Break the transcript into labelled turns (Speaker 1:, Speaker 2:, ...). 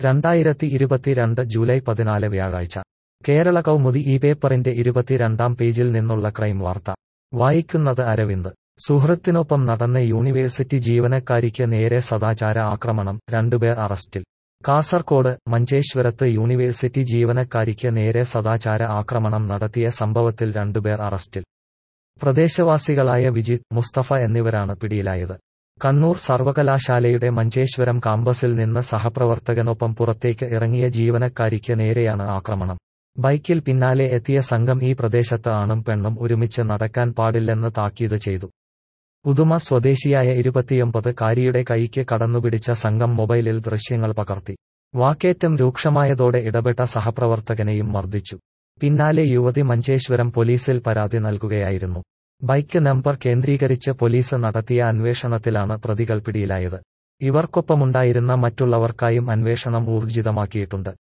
Speaker 1: രണ്ടായിരത്തി ഇരുപത്തിരണ്ട് ജൂലൈ പതിനാല് വ്യാഴാഴ്ച കേരള കൗമുദി ഈ പേപ്പറിന്റെ ഇരുപത്തിരണ്ടാം പേജിൽ നിന്നുള്ള ക്രൈം വാർത്ത വായിക്കുന്നത് അരവിന്ദ് സുഹൃത്തിനൊപ്പം നടന്ന യൂണിവേഴ്സിറ്റി ജീവനക്കാരിക്ക് നേരെ സദാചാര ആക്രമണം രണ്ടുപേർ അറസ്റ്റിൽ കാസർകോട് മഞ്ചേശ്വരത്ത് യൂണിവേഴ്സിറ്റി ജീവനക്കാരിക്ക് നേരെ സദാചാര ആക്രമണം നടത്തിയ സംഭവത്തിൽ രണ്ടുപേർ അറസ്റ്റിൽ പ്രദേശവാസികളായ വിജിത് മുസ്തഫ എന്നിവരാണ് പിടിയിലായത് കണ്ണൂർ സർവകലാശാലയുടെ മഞ്ചേശ്വരം കാമ്പസിൽ നിന്ന് സഹപ്രവർത്തകനൊപ്പം പുറത്തേക്ക് ഇറങ്ങിയ ജീവനക്കാരിക്ക് നേരെയാണ് ആക്രമണം ബൈക്കിൽ പിന്നാലെ എത്തിയ സംഘം ഈ പ്രദേശത്ത് ആണും പെണ്ണും ഒരുമിച്ച് നടക്കാൻ പാടില്ലെന്ന് താക്കീത് ചെയ്തു ഉദുമ സ്വദേശിയായ ഇരുപത്തിയൊമ്പത് കാരിയുടെ കൈക്ക് കടന്നുപിടിച്ച സംഘം മൊബൈലിൽ ദൃശ്യങ്ങൾ പകർത്തി വാക്കേറ്റം രൂക്ഷമായതോടെ ഇടപെട്ട സഹപ്രവർത്തകനെയും മർദ്ദിച്ചു പിന്നാലെ യുവതി മഞ്ചേശ്വരം പോലീസിൽ പരാതി നൽകുകയായിരുന്നു ബൈക്ക് നമ്പർ കേന്ദ്രീകരിച്ച് പോലീസ് നടത്തിയ അന്വേഷണത്തിലാണ് പ്രതികൾ പിടിയിലായത് ഇവർക്കൊപ്പമുണ്ടായിരുന്ന മറ്റുള്ളവർക്കായും അന്വേഷണം ഊർജിതമാക്കിയിട്ടുണ്ട്